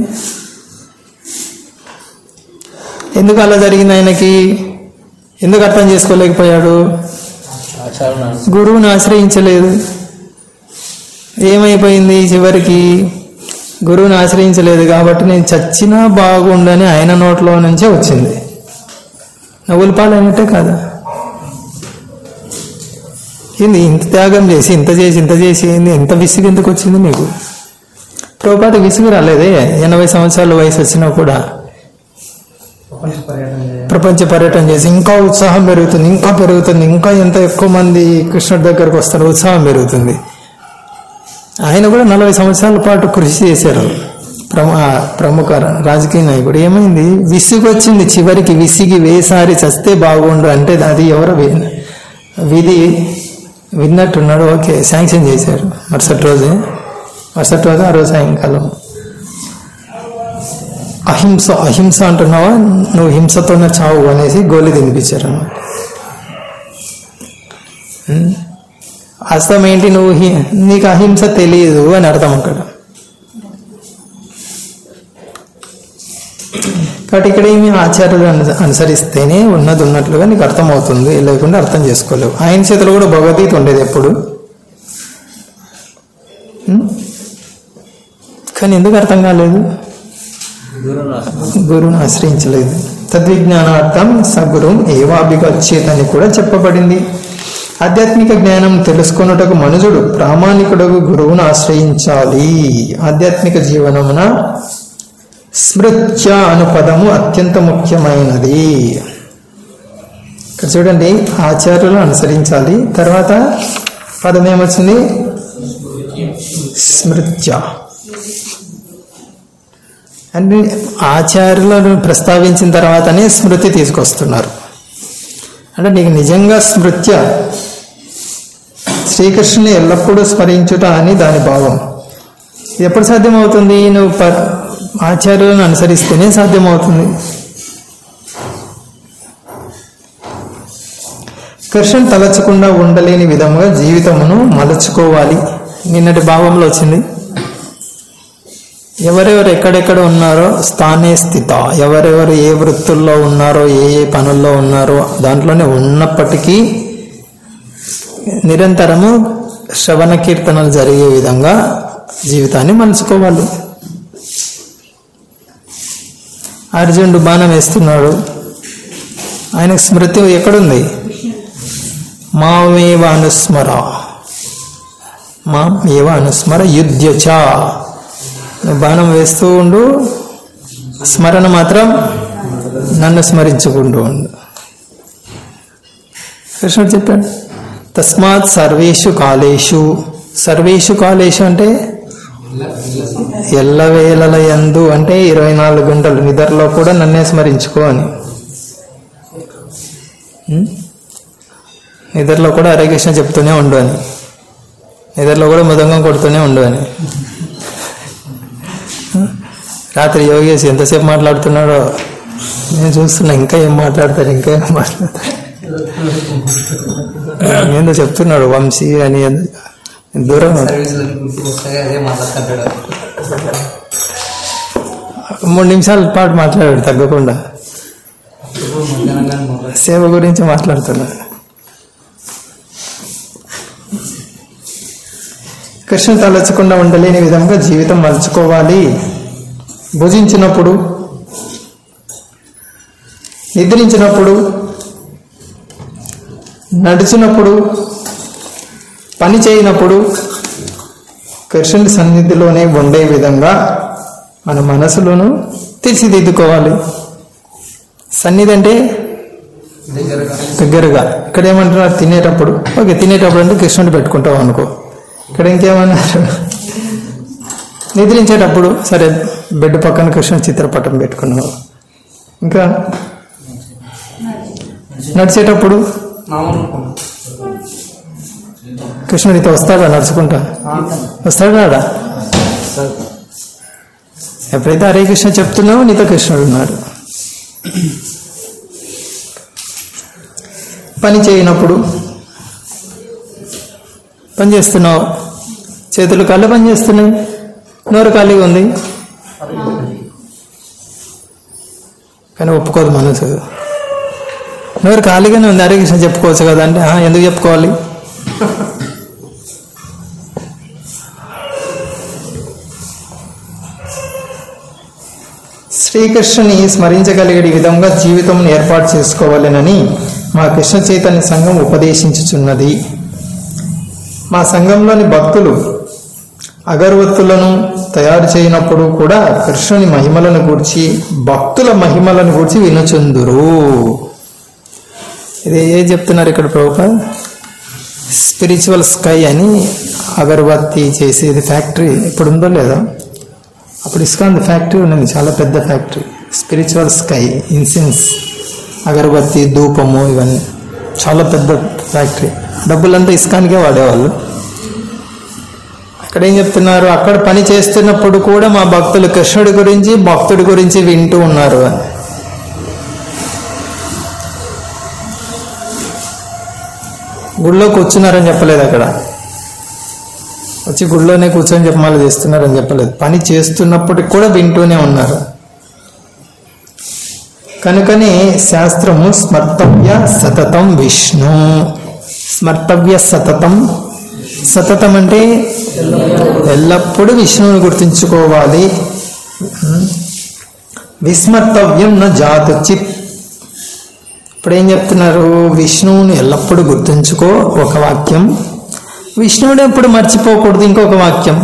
ఎందుకు అలా జరిగింది ఆయనకి ఎందుకు అర్థం చేసుకోలేకపోయాడు ఆచార్యులను గురువుని ఆశ్రయించలేదు ఏమైపోయింది చివరికి గురువుని ఆశ్రయించలేదు కాబట్టి నేను చచ్చినా బాగుండని ఆయన నోట్లో నుంచే వచ్చింది నవ్వుల పాలైనట్టే కాదా ఏంది ఇంత త్యాగం చేసి ఇంత చేసి ఇంత చేసి ఏంది ఎంత విసుగు ఎందుకు వచ్చింది నీకు ప్రభుపాత విసుగు రాలేదే ఎనభై సంవత్సరాల వయసు వచ్చినా కూడా ప్రపంచ పర్యటన చేయాలి ప్రపంచ పర్యటన చేసి ఇంకా ఉత్సాహం పెరుగుతుంది ఇంకా పెరుగుతుంది ఇంకా ఎంత ఎక్కువ మంది కృష్ణుడి దగ్గరకు వస్తారు ఉత్సాహం పెరుగుతుంది ఆయన కూడా నలభై సంవత్సరాల పాటు కృషి చేశారు ప్రము ఆ ప్రముఖ రాజకీయ నాయకుడు ఏమైంది విసుగు వచ్చింది చివరికి విసిగి వేసారి చస్తే బాగుండు అంటే అది ఎవరు వి- విధి విన్నట్టున్నాడు ఓకే శాంక్షన్ చేశారు మరుసటి రోజే మరుసటి రోజు ఆ రోజు సాయంకాలం అహింస అహింస అంటున్నావా నువ్వు హింసతోనే చావు అనేసి గోలి తినిపించారు అన్నమాట ఉం? అర్థం ఏంటి నువ్వు హి- నీకు అహింస తెలియదు అని అర్థం అక్కడ కాబట్టి ఇక్కడ ఏమి ఆచార్యులు అను- అనుసరిస్తేనే ఉన్నది ఉన్నట్లుగా నీకు అర్థమవుతుంది లేకుండా అర్థం చేసుకోలేవు ఆయన చేతిలో కూడా భగవద్గీత ఉండేది ఎప్పుడు ఉం? కానీ ఎందుకు అర్థం కాలేదు గురువును ఆశ్రయించలేదు తద్విజ్ఞానార్థం సగురుం ఏవాభిగచ్చేతని కూడా చెప్పబడింది ఆధ్యాత్మిక జ్ఞానం తెలుసుకొనుటకు మనుజుడు ప్రామాణికుడకు గురువును ఆశ్రయించాలి ఆధ్యాత్మిక జీవనమున స్మృత్య అను పదము అత్యంత ముఖ్యమైనది ఇక్కడ చూడండి ఆచార్యులు అనుసరించాలి తర్వాత పదం ఏమొచ్చింది స్మృత్య అంటే ఆచార్యులను ప్రస్తావించిన తర్వాతనే స్మృతి తీసుకొస్తున్నారు అంటే నీకు నిజంగా స్మృత్య శ్రీకృష్ణుని ఎల్లప్పుడూ స్మరించుట అని దాని భావం ఇది ఎప్పుడు సాధ్యమవుతుంది నువ్వు ప ఆచార్యులను అనుసరిస్తేనే సాధ్యమవుతుంది కృష్ణుని తలచకుండా ఉండలేని విధముగా జీవితమును మలుచుకోవాలి నిన్నటి భావంలో వచ్చింది ఎవరెవరు ఎక్కడెక్కడ ఉన్నారో స్థానే స్థిత ఎవరెవరు ఏ వృత్తుల్లో ఉన్నారో ఏ ఏ పనుల్లో ఉన్నారో దాంట్లోనే ఉన్నప్పటికీ నిరంతరము శ్రవణ కీర్తనలు జరిగే విధంగా జీవితాన్ని మలుచుకోవాలి అర్జునుడు బాణం వేస్తున్నాడు ఆయనకు స్మృతి ఎక్కడుంది మామేవ అనుస్మర మామేవ అనుస్మర యుద్ధచ నువ్వు బాణం వేస్తూ ఉండు స్మరణ మాత్రం నన్ను స్మరించుకుంటూ ఉండు కృష్ణుడు చెప్పాడు తస్మాత్ సర్వేషు కాలేషు సర్వేషు కాలేషు అంటే ఎల్లవేళల యందు అంటే ఇరవై నాలుగు గంటలు నిద్రలో కూడా నన్నే స్మరించుకో అని ఉం? నిద్రలో కూడా హరే కృష్ణ చెప్తూనే ఉండు అని నిద్రలో కూడా మృదంగం కొడుతూనే ఉండు అని రాత్రి యోగేష్ ఎంతసేపు మాట్లాడుతున్నాడో నేను చూస్తున్నా ఇంకా ఏం మాట్లాడతాడు ఇంకా ఏం మాట్లాడతాడు ఏందో చెప్తున్నాడు వంశీ అని ఏందో. దూరం సర్వీసులు గుర్తుకొస్తాయి అదే మాట్లాడుతుంటాడు మూడు నిమిషాల పాటు మాట్లాడాడు తగ్గకుండా ఇప్పుడు మధ్యాహ్నం కానీ మొదలు సేవ గురించి మాట్లాడుతున్నాడు కృష్ణ తలచకుండా ఉండలేని విధంగా జీవితం మలుచుకోవాలి భుజించినప్పుడు నిద్రించినప్పుడు నడిచినప్పుడు పని చేయనప్పుడు కృష్ణుని సన్నిధిలోనే ఉండే విధంగా మన మనసులోను తీర్చిదిద్దుకోవాలి సన్నిధి అంటే దగ్గరగా దగ్గరగా ఇక్కడ ఏమంటున్నారు తినేటప్పుడు ఓకే తినేటప్పుడు అంటే కృష్ణుడు పెట్టుకుంటాం అనుకో ఇక్కడ ఇంకేమన్నారు నిద్రించేటప్పుడు సరే బెడ్ పక్కన కృష్ణ చిత్రపటం పెట్టుకున్నావు ఇంకా నడిచేటప్పుడు మామూలు కృష్ణుడితో వస్తాడా నడుచుకుంటా వస్తాడా రాడా? ఎప్పుడైతే హరే కృష్ణ చెప్తున్నావో నీతో కృష్ణుడు ఉన్నాడు పని చేయనప్పుడు పని చేస్తున్నావు చేతులు కాళ్ళు పని చేస్తున్నాయి నోరు ఖాళీగా ఉంది కానీ ఒప్పుకోదు మనసు నోరు ఖాళీగానే ఉంది హరే కృష్ణ చెప్పుకోవచ్చు కదా అంటే "ఆ, ఎందుకు చెప్పుకోవాలి శ్రీకృష్ణుని స్మరించగలిగే విధంగా జీవితం ఏర్పాటు చేసుకోవాలనని మా కృష్ణ చైతన్య సంఘం ఉపదేశించుచున్నది మా సంఘంలోని భక్తులు అగరవత్తులను తయారు చేయనప్పుడు కూడా కృష్ణుని మహిమలను గూర్చి భక్తుల మహిమలను గూర్చి వినుచుందురు ఇది ఏం చెప్తున్నారు ఇక్కడ ప్రభుపా స్పిరిచువల్ స్కై అని అగరబత్తి చేసేది ఫ్యాక్టరీ ఇప్పుడు ఉందో లేదో అప్పుడు ఇస్కాన్ ఫ్యాక్టరీ ఉన్నది చాలా పెద్ద factory spiritual sky incense agarbatti ధూపము ఇవన్నీ చాలా పెద్ద ఫ్యాక్టరీ డబ్బులంతా ఇస్కాన్కే వాడేవాళ్ళు అక్కడ ఏం చెప్తున్నారు అక్కడ పని చేస్తున్నప్పుడు కూడా మా భక్తులు కృష్ణుడి గురించి భక్తుడి గురించి వింటూ ఉన్నారు అని గుళ్ళో కూర్చున్నారని చెప్పలేదు అక్కడ వచ్చి గుళ్ళోనే కూర్చొని చెప్పమాలి చేస్తున్నారని చెప్పలేదు పని చేస్తున్నప్పటికి కూడా వింటూనే ఉన్నారు కనుకనే శాస్త్రము స్మర్తవ్య సతతం విష్ణు స్మర్తవ్య సతతం సతతం అంటే ఎల్లప్పుడూ విష్ణువుని గుర్తుంచుకోవాలి ఉం? విస్మర్తవ్యం నా జాతచిత్ ఇప్పుడు ఏం చెప్తున్నారు విష్ణువుని ఎల్లప్పుడూ గుర్తుంచుకో ఒక వాక్యం విష్ణువుని ఎప్పుడు మర్చిపోకూడదు ఇంకొక వాక్యం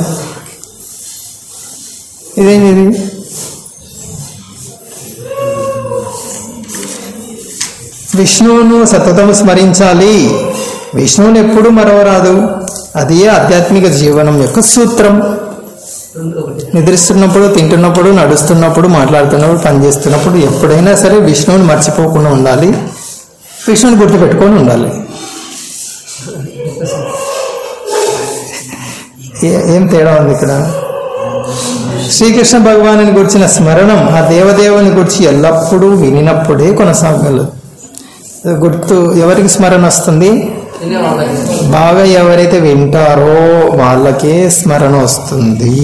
ఇదేంటి ఇది విష్ణువును సతతం స్మరించాలి విష్ణువుని ఎప్పుడు మరవరాదు అది ఆధ్యాత్మిక జీవనం యొక్క సూత్రం రెండు ఒకటి నిద్రిస్తున్నప్పుడు తింటున్నప్పుడు నడుస్తున్నప్పుడు మాట్లాడుతున్నప్పుడు పనిచేస్తున్నప్పుడు ఎప్పుడైనా సరే విష్ణువుని మర్చిపోకుండా ఉండాలి విష్ణువుని గుర్తుపెట్టుకొని ఉండాలి ఏ- ఏం తేడా ఉంది ఇక్కడ శ్రీకృష్ణ భగవాను గురించిన స్మరణం ఆ దేవదేవుని గురించి ఎల్లప్పుడూ వినినప్పుడే కొనసాగలదు గుర్తు ఎవరికి స్మరణ వస్తుంది తినే వాళ్ళకి బాగా ఎవరైతే వింటారో వాళ్ళకే స్మరణ వస్తుంది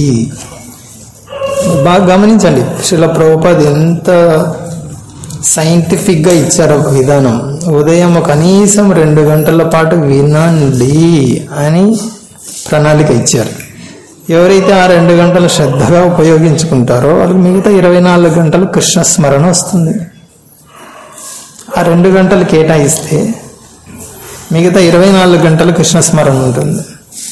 బాగా గమనించండి శిల ప్రభుపాద్ ఎంత సైంటిఫిక్గా ఇచ్చారు ఒక విధానం ఉదయం కనీసం రెండు గంటల పాటు వినండి అని ప్రణాళిక ఇచ్చారు ఎవరైతే ఆ రెండు గంటలు శ్రద్ధగా ఉపయోగించుకుంటారో వాళ్ళకి మిగతా ఇరవై నాలుగు గంటలు కృష్ణ స్మరణ వస్తుంది ఆ రెండు గంటలు కేటాయిస్తే మిగతా ఇరవై నాలుగు గంటలు కృష్ణ స్మరణ ఉంటుంది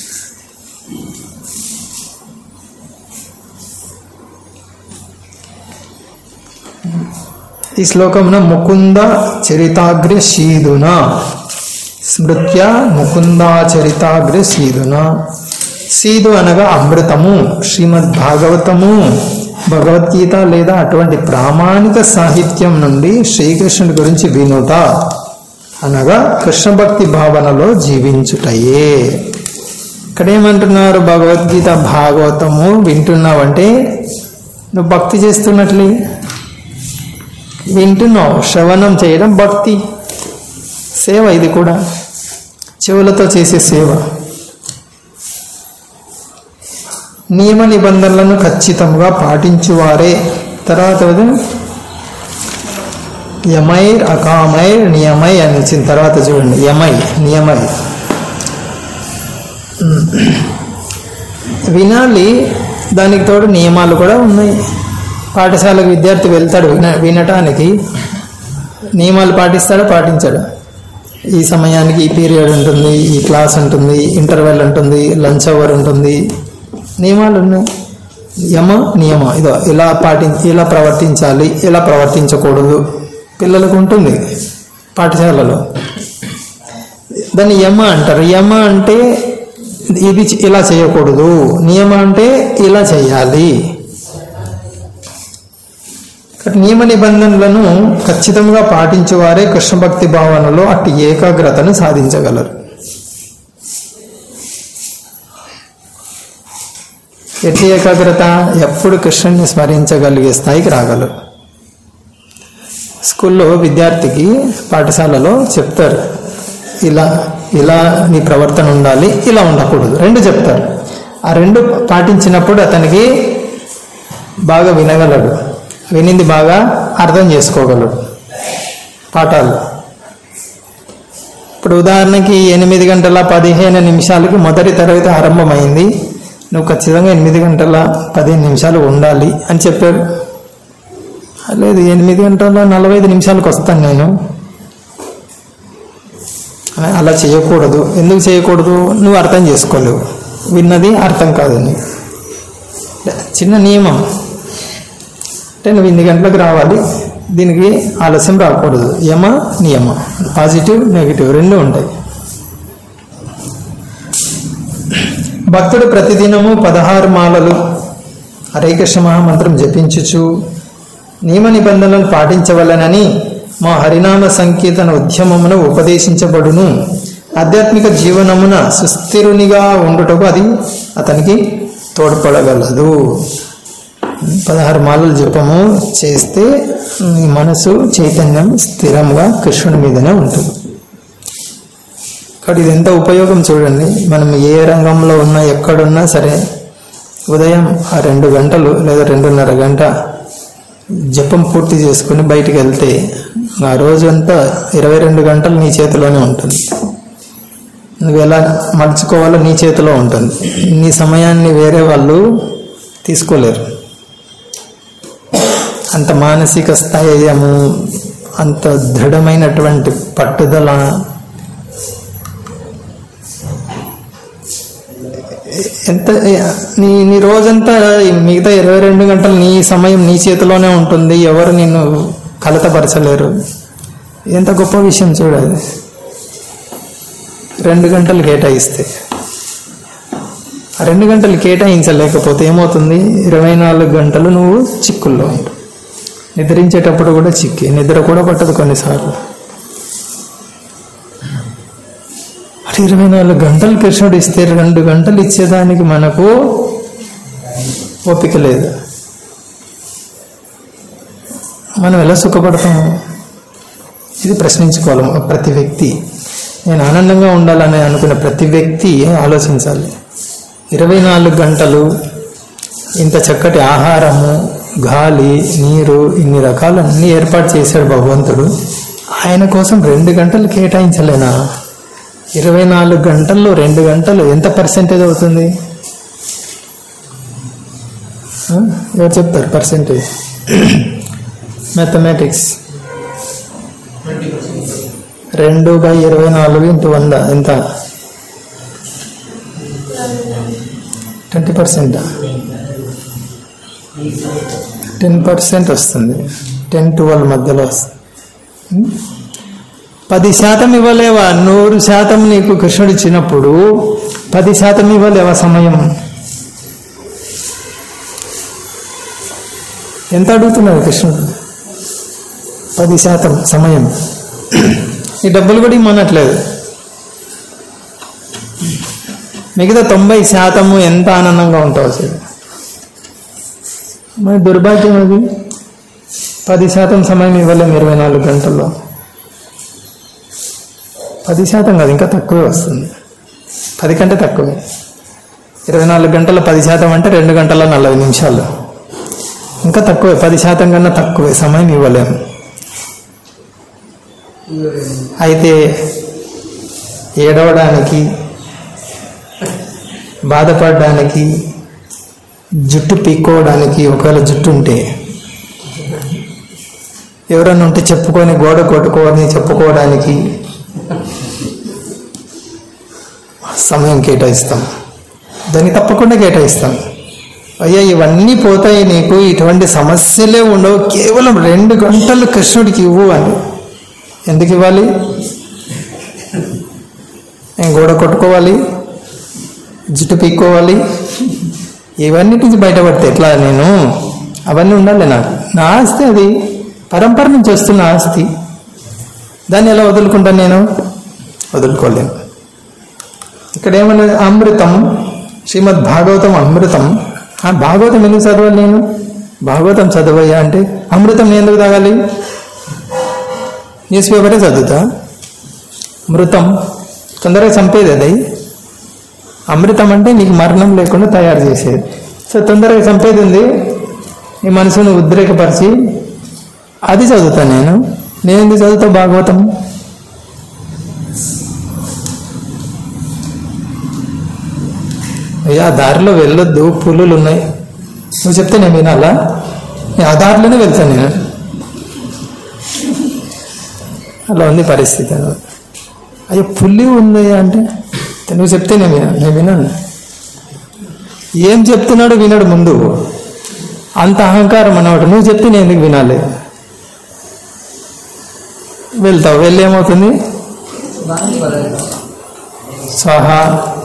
ఈ శ్లోకమున ముకుంద చరితాగ్ర శీదున స్మృత్య ముకుందా చరితాగ్ర శీదున సీదు అనగా అమృతము శ్రీమద్ భాగవతము భగవద్గీత లేదా అటువంటి ప్రామాణిక సాహిత్యం నుండి శ్రీకృష్ణుడి గురించి వినుట అనగా కృష్ణ భక్తి భావనలో జీవించుటయే ఇక్కడ ఏమంటున్నారు భగవద్గీత భాగవతము వింటున్నావంటే నువ్వు భక్తి చేస్తున్నట్లే వింటున్నావు శ్రవణం చేయడం భక్తి సేవ ఇది కూడా చెవులతో చేసే సేవ నియమ నిబంధనలను ఖచ్చితంగా పాటించువారే తర్వాత ఏది? యమైర్ అకామైర్ నియమై అని వచ్చిన తర్వాత చూడండి యమై నియమై వినాలి దానికి తోడు నియమాలు కూడా ఉన్నాయి పాఠశాలకు విద్యార్థి వెళ్తాడు విన వినటానికి నియమాలు పాటిస్తాడా పాటించాడు ఈ సమయానికి ఈ పీరియడ్ ఉంటుంది ఈ క్లాస్ ఉంటుంది ఇంటర్వెల్ ఉంటుంది లంచ్ అవర్ ఉంటుంది నియమాలు ఉన్నాయి యమ నియమ ఇదో ఇలా పాటి ఇలా ప్రవర్తించాలి ఇలా ప్రవర్తించకూడదు పిల్లలకు ఉంటుంది పాఠశాలలో దాన్ని యమ అంటారు యమ అంటే ఇది చే- ఇలా చేయకూడదు నియమ అంటే ఇలా చేయాలి కాబట్టి నియమ నిబంధనలను ఖచ్చితంగా పాటించేవారే కృష్ణ భక్తి భావనలో అట్టి ఏకాగ్రతను సాధించగలరు ఎట్టి ఏకాగ్రత ఎప్పుడు కృష్ణుని స్మరించగలిగే స్థాయికి రాగలరు స్కూల్లో విద్యార్థికి పాఠశాలలో చెప్తారు ఇలా ఇలా నీ ప్రవర్తన ఉండాలి ఇలా ఉండకూడదు రెండు చెప్తారు ఆ రెండు పాటించినప్పుడు అతనికి బాగా వినగలడు వినింది బాగా అర్థం చేసుకోగలడు పాఠాలు ఇప్పుడు ఉదాహరణకి ఎనిమిది గంటల పదిహేను నిమిషాలకి మొదటి తరగతి ఆరంభమైంది నువ్వు ఖచ్చితంగా ఎనిమిది గంటల పదిహేను నిమిషాలు ఉండాలి అని చెప్పాడు లేదు ఎనిమిది గంటల నలభై ఐదు నిమిషాలకు వస్తాను నేను అలా- అలా చేయకూడదు ఎందుకు చేయకూడదు నువ్వు అర్థం చేసుకోలేవు విన్నది అర్థం కాదని చిన్న నియమం అంటే నువ్వు ఇన్ని గంటలకు రావాలి దీనికి ఆలస్యం రాకూడదు యమ నియమ పాజిటివ్ నెగిటివ్ రెండు ఉంటాయి భక్తుడు ప్రతిదినము పదహారు మాలలు హరే కృష్ణ మహామంత్రం జపించుచు నియమ నిబంధనలను పాటించవలనని మా హరినామ సంకీర్తన ఉద్యమమును ఉపదేశించబడును ఆధ్యాత్మిక జీవనమున సుస్థిరునిగా ఉండుటకు అది అతనికి తోడ్పడగలదు పదహారు మాలలు జపము చేస్తే నీ మనసు చైతన్యం స్థిరంగా కృష్ణుడి మీదనే ఉంటుంది కాబట్టి ఇది ఎంత ఉపయోగం చూడండి మనం ఏ రంగంలో ఉన్నా ఎక్కడున్నా సరే ఉదయం ఆ రెండు గంటలు లేదా రెండున్నర గంట జపం పూర్తి చేసుకుని బయటికి వెళ్తే ఆ రోజంతా ఇరవై రెండు గంటలు నీ చేతిలోనే ఉంటుంది నువ్వు ఎలా మలుచుకోవాలో నీ చేతిలో ఉంటుంది నీ సమయాన్ని వేరే వాళ్ళు తీసుకోలేరు అంత మానసిక స్థైర్యము అంత దృఢమైనటువంటి పట్టుదల ఎంత నీ నీ రోజంతా ఈ మిగతా ఇరవై రెండు గంటలు నీ సమయం నీ చేతిలోనే ఉంటుంది ఎవరు నిన్ను కలతపరచలేరు ఎంత గొప్ప విషయం చూడాలి రెండు గంటలు కేటాయిస్తే ఆ రెండు గంటలు కేటాయించలేకపోతే ఏమవుతుంది ఇరవై నాలుగు గంటలు నువ్వు చిక్కుల్లో ఉంటావు నిద్రించేటప్పుడు కూడా చిక్కి నిద్ర కూడా పట్టదు కొన్నిసార్లు అటు ఇరవై నాలుగు గంటలు కృష్ణుడు ఇస్తే రెండు గంటలు ఇచ్చేదానికి మనకు ఓపిక లేదు మనం ఎలా సుఖపడతాము ఇది ప్రశ్నించుకోవాలి ప్రతి వ్యక్తి నేను ఆనందంగా ఉండాలని అనుకున్న ప్రతి వ్యక్తి ఆలోచించాలి ఇరవై నాలుగు గంటలు ఇంత చక్కటి ఆహారము గాలి నీరు ఇన్ని రకాలు అన్ని ఏర్పాటు చేశాడు భగవంతుడు ఆయన కోసం రెండు గంటలు కేటాయించలేనా ఇరవై నాలుగు గంటల్లో రెండు గంటలు ఎంత పర్సెంటేజ్ అవుతుంది ఆ? ఎవరు చెప్తారు పర్సెంటేజ్ మ్యాథమెటిక్స్ రెండు బై ఇరవై నాలుగు ఇంటూ వంద ఎంత ట్వంటీ పర్సెంట్ టెన్ పర్సెంట్ వస్తుంది టెన్ ట్వెల్వ్ మధ్యలో వస్తుంది ఉం? పది శాతం ఇవ్వలేవా నూరు శాతం నీకు కృష్ణుడు ఇచ్చినప్పుడు పది శాతం ఇవ్వలేవా సమయం ఎంత అడుగుతున్నాడు కృష్ణుడు పది శాతం సమయం ఈ డబ్బులు కూడా ఇమ్మనట్లేదు మిగతా తొంభై శాతము ఎంత ఆనందంగా ఉంటావు అసలు మరి దుర్భాగ్యం అది పది శాతం సమయం ఇవ్వలేము ఇరవై నాలుగు గంటల్లో పది శాతం కాదు ఇంకా తక్కువే వస్తుంది పది కంటే తక్కువే ఇరవై నాలుగు గంటల పది శాతం అంటే రెండు గంటల నలభై నిమిషాలు ఇంకా తక్కువే పది శాతం కన్నా తక్కువే సమయం ఇవ్వలేము అయితే ఏడవడానికి బాధపడడానికి జుట్టు పీక్కోవడానికి ఒకవేళ జుట్టు ఉంటే ఎవరన్నా ఉంటే చెప్పుకొని గోడ కొట్టుకోవని చెప్పుకోవడానికి సమయం కేటాయిస్తాం దాన్ని తప్పకుండా కేటాయిస్తాం అయ్యా ఇవన్నీ పోతాయి నీకు ఇటువంటి సమస్యలే ఉండవు కేవలం రెండు గంటలు కృష్ణుడికి ఇవ్వు అని ఎందుకు ఇవ్వాలి నేను గోడ కొట్టుకోవాలి జుట్టు పీక్కోవాలి ఇవన్నిటి నుంచి బయటపడితే ఎట్లా నేను అవన్నీ ఉండాలి నాకు నా ఆస్తి అది పరంపర నుంచి వస్తున్న ఆస్తి దాన్ని ఎలా వదులుకుంటాను నేను వదులుకోలేను ఇక్కడ ఏమన్నది అమృతం శ్రీమద్ భాగవతం అమృతం ఆ భాగవతం ఎందుకు చదవాలి నేను భాగవతం చదవయ్యా అంటే అమృతం నేను ఎందుకు తాగాలి న్యూస్ పేపరే చదువుతా మృతం తొందరగా చంపేది అది అమృతం అంటే నీకు మరణం లేకుండా తయారు చేసేది సో తొందరగా చంపేది ఉంది నీ మనసును ఉద్రేకపరిచి అది చదువుతాను నేను నేను ఎందుకు చదువుతా భాగవతం అయ్యా ఆ దారిలో వెళ్ళొద్దు పులులు ఉన్నాయి నువ్వు చెప్తే నేను వినాలా నేను ఆ దారిలోనే వెళ్తాను నేను అలా ఉంది పరిస్థితి అయ్యో పుల్లి ఉంది అంటే నువ్వు చెప్తే నేను వినా నేను వినాను ఏం చెప్తున్నాడు వినడు ముందు అంత అహంకారం అన్నమాట నువ్వు చెప్తే నేను ఎందుకు వినాలి వెళ్తావు వెళ్ళి ఏమవుతుంది దానికి పర్లేదు స్వాహ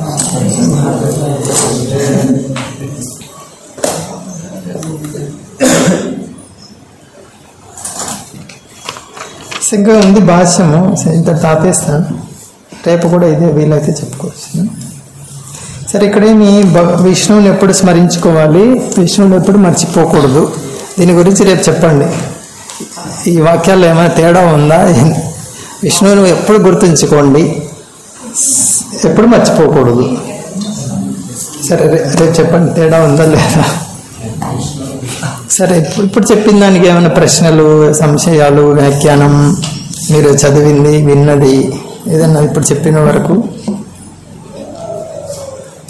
ఇంకా ఉంది భాష్యము ఇంత తాపేస్తాను రేపు కూడా ఇదే వీలైతే చెప్పుకోవచ్చు సరే ఇక్కడేమి భ- విష్ణువుని ఎప్పుడు స్మరించుకోవాలి విష్ణువుని ఎప్పుడు మర్చిపోకూడదు దీని గురించి రేపు చెప్పండి ఈ వాక్యాల్లో ఏమైనా తేడా ఉందా విష్ణువుని ఎప్పుడు గుర్తుంచుకోండి ఎప్పుడు మర్చిపోకూడదు సరే రే- రేపు చెప్పండి తేడా ఉందా లేదా సరే ఇప్పుడు ఇప్పుడు చెప్పిన దానికి ఏమైనా ప్రశ్నలు సంశయాలు వ్యాఖ్యానం మీరు చదివింది విన్నది ఏదన్నా ఇప్పుడు చెప్పిన వరకు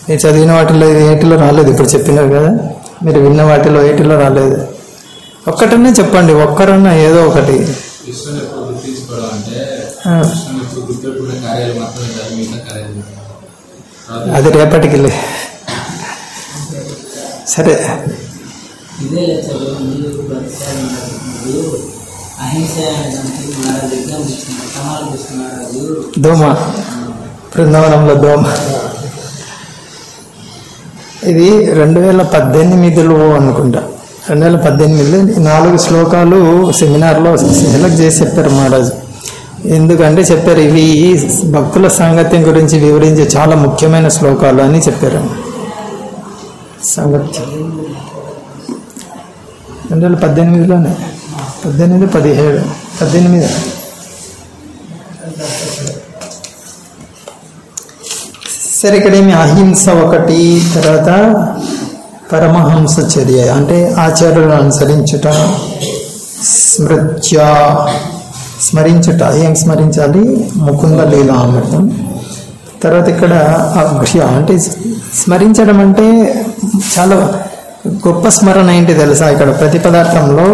మీరు చదివిన వాటిలో ఇది ఏటిలో రాలేదు ఇప్పుడు చెప్పినారు కదా మీరు విన్న వాటిలో ఏటిలో రాలేదు ఒక్కటనే చెప్పండి ఒక్కరన్నా ఏదో ఒకటి కృష్ణుని ఎప్పుడు గుర్తించుకోవడం అంటే ఆ, కృష్ణుని ఎప్పుడు గుర్తుపెట్టుకునే కార్యాలు మాత్రమే కాదు మిగతా కార్యాలు కాదు. అది రేపటికి లే. సరే ఇదే లెక్కలో మీరు ప్రతిసారి మీరు అహింస అనే దానికి మహారాజు ఎగ్జామ్ ఇస్తున్నారు సమాలు ఇస్తున్నారు దోమ బృందావనంలో దోమ ఇది రెండు వేల పద్దెనిమిదిలో అనుకుంటా రెండు వేల పద్దెనిమిదిలో ఈ నాలుగు శ్లోకాలు సెమినార్లో సెలెక్ట్ చేసి చెప్పారు మహారాజు ఎందుకంటే చెప్పారు ఇవి భక్తుల సాంగత్యం గురించి వివరించే చాలా ముఖ్యమైన శ్లోకాలు అని చెప్పారు సాంగత్యం రెండు వేల పద్దెనిమిదిలోనే పద్దెనిమిది పదిహేడు పద్దెనిమిది సరే ఇక్కడ ఏమి అహింస ఒకటి తర్వాత పరమహంస చర్య అంటే ఆచార్యులను అనుసరించుట స్మృత్య స్మరించుట ఏం స్మరించాలి ముకుంద లీలామృతం తర్వాత ఇక్కడ అఘ్ర్య అంటే స్మరించడం అంటే చాలా గొప్ప స్మరణ ఏంటి తెలుసా ఇక్కడ ప్రతి పదార్థంలో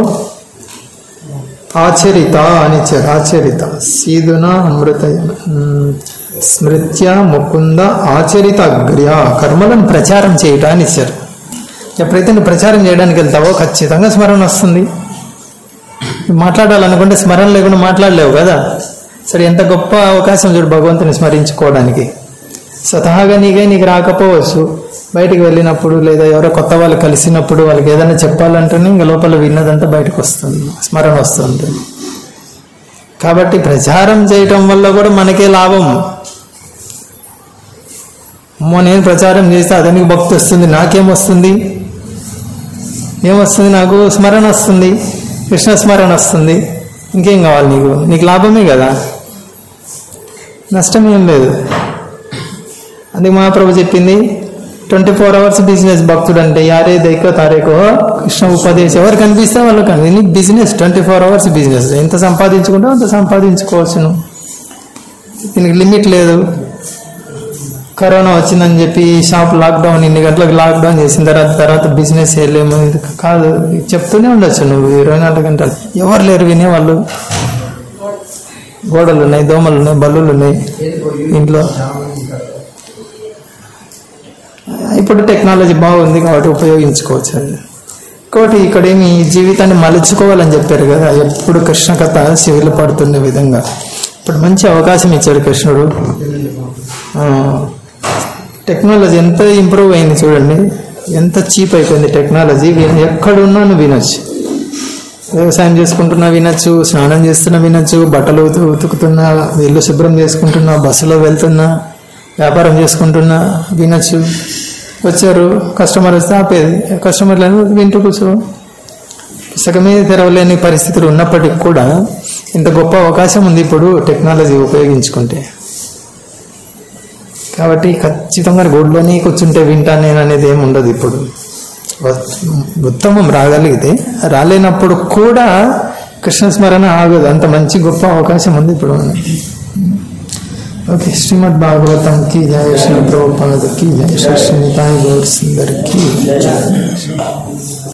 ఆచరిత అని ఇచ్చారు ఆచరిత సీదున అమృత ఉమ్, స్మృత్య ముకుంద ఆచరిత అగ్ర్య కర్మలను ప్రచారం చేయుట అని ఇచ్చారు ఎప్పుడైతే నువ్వు ప్రచారం చేయడానికి వెళ్తావో ఖచ్చితంగా స్మరణ వస్తుంది మాట్లాడాలనుకుంటే స్మరణ లేకుండా మాట్లాడలేవు కదా సరే ఎంత గొప్ప అవకాశం చూడు భగవంతుని స్మరించుకోవడానికి స్వతహాగా నీకే నీకు రాకపోవచ్చు బయటికి వెళ్ళినప్పుడు లేదా ఎవరో కొత్త వాళ్ళు కలిసినప్పుడు వాళ్ళకి ఏదైనా చెప్పాలంటేనే ఇంకా లోపల విన్నదంతా బయటకు వస్తుంది స్మరణ వస్తుంది కాబట్టి ప్రచారం చేయటం వల్ల కూడా మనకే లాభం అమ్మో నేను ప్రచారం చేస్తే అతనికి భక్తి వస్తుంది నాకేమొస్తుంది ఏమొస్తుంది నాకు స్మరణ వస్తుంది కృష్ణ స్మరణ వస్తుంది ఇంకేం కావాలి నీకు నీకు లాభమే కదా నష్టం ఏం లేదు అందుకే మహాప్రభు చెప్పింది ట్వంటీ ఫోర్ అవర్స్ బిజినెస్ భక్తుడు అంటే యారే దైకో తారేకో కృష్ణ ఉపదేశం ఎవరు కనిపిస్తే వాళ్ళు కానీ నీ business twenty four hours business ఎంత సంపాదించుకుంటావు అంత సంపాదించుకోవచ్చును దీనికి లిమిట్ లేదు కరోనా వచ్చిందని చెప్పి షాప్ లాక్డౌన్ ఇన్ని గంటలకు లాక్డౌన్ చేసిన తర్వాత తర్వాత బిజినెస్ చేయలేము ఇది కాదు చెప్తూనే ఉండొచ్చు నువ్వు ఇరవై నాలుగు గంటలు ఎవరు లేరు వినేవాళ్ళు గోడలు ఉన్నాయి దోమలు ఉన్నాయి బల్లులు ఉన్నాయి ఇంట్లో ఇప్పుడు టెక్నాలజీ బాగుంది కాబట్టి ఉపయోగించుకోవచ్చు అది ఇంకోటి ఇక్కడ ఏమి జీవితాన్ని మలుచుకోవాలని చెప్పారు కదా ఎప్పుడు కృష్ణ కథ శివులు పడుతున్న విధంగా ఇప్పుడు మంచి అవకాశం ఇచ్చాడు కృష్ణుడు ఆ, టెక్నాలజీ ఎంత ఇంప్రూవ్ అయింది చూడండి ఎంత చీప్ అయిపోయింది టెక్నాలజీ విన- ఎక్కడున్నా నువ్వు వినొచ్చు వ్యవసాయం చేసుకుంటున్నా వినొచ్చు స్నానం చేస్తున్నా వినొచ్చు బట్టలు ఉతు ఉతుకుతున్నా ఇల్లు శుభ్రం చేసుకుంటున్నా బస్సులో వెళ్తున్నా వ్యాపారం చేసుకుంటున్నా వినొచ్చు వచ్చారు కస్టమర్ వస్తే ఆపేది కస్టమర్లను వింటూ కూర్చో పుస్తకమే తెరవలేని పరిస్థితులు ఉన్నప్పటికీ కూడా ఇంత గొప్ప అవకాశం ఉంది ఇప్పుడు టెక్నాలజీ ఉపయోగించుకుంటే కాబట్టి ఖచ్చితంగా గోడ్లోనే కూర్చుంటే వింటాను నేను అనేది ఏమి ఉండదు ఇప్పుడు వ- ఉత్తమం రాగలిగితే రాలేనప్పుడు కూడా కృష్ణ స్మరణ ఆగదు అంత మంచి గొప్ప అవకాశం ఉంది ఇప్పుడు ఓకే శ్రీమద్ భాగవతం కి జయ శ్రీ ప్రభుపాద కి జయ శ్రీ శ్రీనితాయి గౌర్ సుందర్ కి జయ